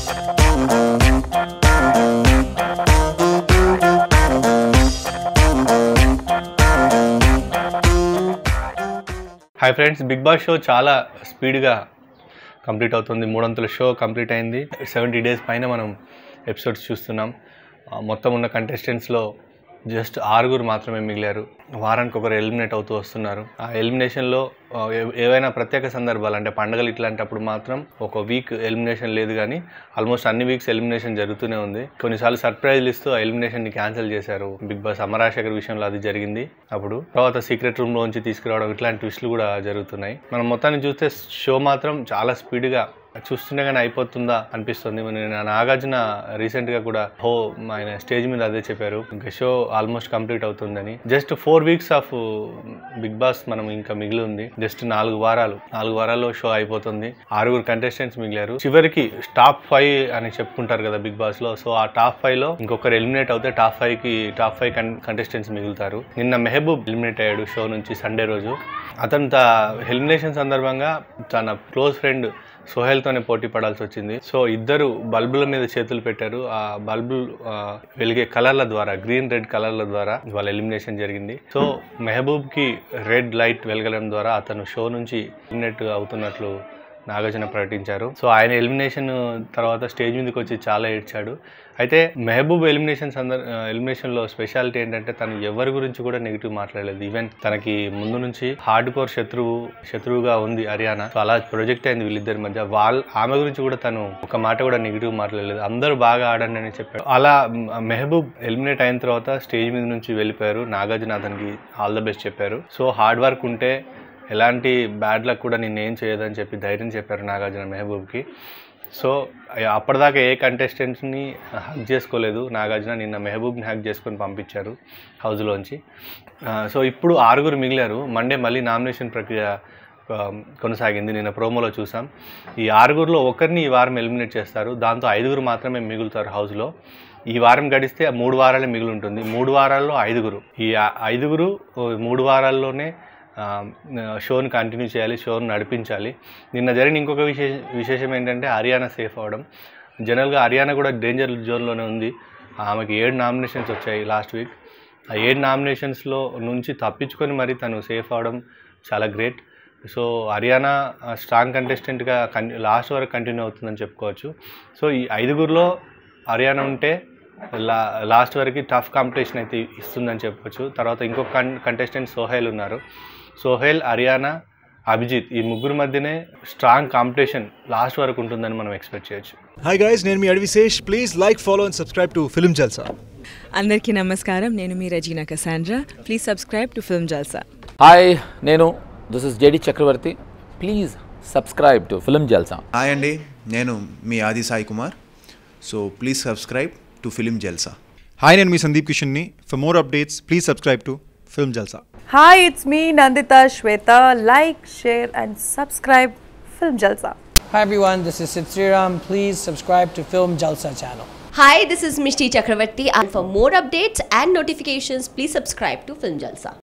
Hi friends Bigg Boss show చాలా స్పీడ్గా complete అవుతుంది మూడొంతుల షో కంప్లీట్ అయింది సెవెంటీ డేస్ పైన మనం ఎపిసోడ్స్ చూస్తున్నాం ఆ, మొత్తం ఉన్న కంటెస్టెంట్స్లో జస్ట్ ఆరుగురు మాత్రమే మిగిలారు వారానికి ఒకరు ఎలిమినేట్ అవుతూ వస్తున్నారు ఆ ఎలిమినేషన్లో ఆ, ఏ- ఏవైనా ప్రత్యేక సందర్భాలు అంటే పండగలు ఇట్లాంటప్పుడు మాత్రం ఒక వీక్ ఎలిమినేషన్ లేదు కానీ ఆల్మోస్ట్ అన్ని వీక్స్ ఎలిమినేషన్ జరుగుతూనే ఉంది కొన్నిసార్లు సర్ప్రైజ్లు ఇస్తూ ఆ ఎలిమినేషన్ని క్యాన్సిల్ చేశారు బిగ్ బాస్ అమరాశేఖర్ విషయంలో అది జరిగింది అప్పుడు తర్వాత సీక్రెట్ రూమ్ లోంచి తీసుకురావడం ఇట్లాంటి ట్విస్టులు కూడా జరుగుతున్నాయి మనం మొత్తాన్ని చూస్తే షో మాత్రం చాలా స్పీడ్గా చూస్తుండగానే అయిపోతుందా అనిపిస్తుంది మన నా- నాగార్జున రీసెంట్ గా కూడా హో ఆయన స్టేజ్ మీద అదే చెప్పారు ఇంకా షో ఆల్మోస్ట్ కంప్లీట్ అవుతుందని just four weeks of Bigg Boss మనం ఇంకా మిగిలి ఉంది జస్ట్ నాలుగు వారాలు నాలుగు వారాల్లో షో అయిపోతుంది ఆరుగురు కంటెస్టెంట్స్ మిగిలారు చివరికి టాప్ ఫైవ్ అని చెప్పుకుంటారు కదా బిగ్ బాస్ లో సో ఆ టాప్ ఫైవ్ లో ఇంకొకరు ఎలిమినేట్ అవుతే టాప్ ఫైవ్ కి టాప్ ఫైవ్ కంటెస్టెంట్స్ మిగులుతారు నిన్న మెహబూబ్ ఎలిమినేట్ అయ్యాడు షో నుంచి సండే రోజు అతను ఎలిమినేషన్ సందర్భంగా తన క్లోజ్ ఫ్రెండ్ సోహెల్తోనే పోటీ పడాల్సి వచ్చింది సో ఇద్దరు బల్బుల మీద చేతులు పెట్టారు ఆ బల్బులు ఆ, వెలిగే కలర్ల ద్వారా గ్రీన్ రెడ్ కలర్ల ద్వారా వాళ్ళ ఎలిమినేషన్ జరిగింది సో మెహబూబ్ కి రెడ్ లైట్ వెలగడం ద్వారా అతను షో నుంచి ఎలిమినేట్ అవుతున్నట్లు నాగార్జున ప్రకటించారు సో ఆయన ఎలిమినేషన్ తర్వాత స్టేజ్ మీదకి వచ్చి చాలా ఏడ్చాడు అయితే మెహబూబ్ ఎలిమినేషన్ సందర్ ఎలిమినేషన్లో స్పెషాలిటీ ఏంటంటే తను ఎవరి గురించి కూడా నెగిటివ్ మాట్లాడలేదు ఈవెన్ తనకి ముందు నుంచి హార్డ్ కోర్ శత్రువు శత్రువుగా ఉంది హర్యానా సో అలా ప్రొజెక్ట్ అయింది వీళ్ళిద్దరి మధ్య వాళ్ళ ఆమె గురించి కూడా తను ఒక మాట కూడా నెగిటివ్ మాట్లాడలేదు అందరూ బాగా ఆడండి అని చెప్పాడు అలా మ్, మెహబూబ్ ఎలిమినేట్ అయిన తర్వాత స్టేజ్ మీద నుంచి వెళ్ళిపోయారు నాగార్జున అతనికి ఆల్ ద బెస్ట్ చెప్పారు సో హార్డ్ వర్క్ ఉంటే ఎలాంటి బ్యాడ్ లక్ కూడా నేను ఏం చేయదని చెప్పి ధైర్యం చెప్పారు నాగార్జున మెహబూబ్కి సో అయ్య- అప్పటిదాకా ఏ కంటెస్టెంట్స్ని హక్ చేసుకోలేదు నాగార్జున నిన్న మెహబూబ్ని హక్ చేసుకొని పంపించారు హౌస్లోంచి ఆ, సో ఇప్పుడు ఆరుగురు మిగిలారు మండే మళ్ళీ నామినేషన్ ప్రక్రియ ఆ, కొనసాగింది నిన్న ప్రోమోలో చూసాం ఈ ఆరుగురులో ఒకరిని ఈ వారం ఎలిమినేట్ చేస్తారు దాంతో ఐదుగురు మాత్రమే మిగులుతారు హౌస్లో ఈ వారం గడిస్తే ఆ మూడు వారాలే మిగిలి ఉంటుంది మూడు వారాల్లో ఐదుగురు ఈ ఆ- ఐదుగురు ఓ మూడు వారాల్లోనే ఆ, షోని కంటిన్యూ చేయాలి షోని నడిపించాలి నిన్న జరిగిన ఇంకొక విశేష విశేషం ఏంటంటే హర్యానా సేఫ్ అవడం జనరల్గా హర్యానా కూడా డేంజర్ జోన్లోనే ఉంది ఆమెకి ఏడు నామినేషన్స్ వచ్చాయి లాస్ట్ వీక్ ఆ ఏడు నామినేషన్స్లో నుంచి తప్పించుకొని మరి తను సేఫ్ అవడం చాలా గ్రేట్ సో హర్యానా స్ట్రాంగ్ కంటెస్టెంట్గా కన్ లాస్ట్ వరకు కంటిన్యూ అవుతుందని చెప్పుకోవచ్చు సో ఈ ఐదుగురిలో హర్యానా ఉంటే లా లాస్ట్ వరకు టఫ్ కాంపిటీషన్ అయితే ఇస్తుందని చెప్పొచ్చు తర్వాత ఇంకొక కన్ కంటెస్టెంట్ సోహెల్ ఉన్నారు సోహెల్ హర్యానా అభిజిత్ ఈ ముగ్గురు మధ్యనే స్ట్రాంగ్ కాంపిటీషన్ లాస్ట్ వరకు ఉంటుందని మనం ఎక్స్పెక్ట్ చేయొచ్చు హాయ్ గైస్ నేను మీ Adivi Sesh please like follow and subscribe to film Jalsa అందరికీ నమస్కారం నేను మీ Regina Cassandra please subscribe to film Jalsa hi నేను this is JD Chakravarthy please subscribe to film Jalsa hi అండి నేను మీ Aadi Sai Kumar so please subscribe to film Jalsa hi నేను మీ సందీప్ కిషన్ని for more updates please subscribe to film Jalsa Hi, it's me Nandita Shweta. Like, share, and subscribe Film Jalsa. Hi everyone, this is Sid Sriram. Please subscribe to Film Jalsa channel. Hi, this is Mishti Chakravarti and for more updates and notifications, please subscribe to Film Jalsa.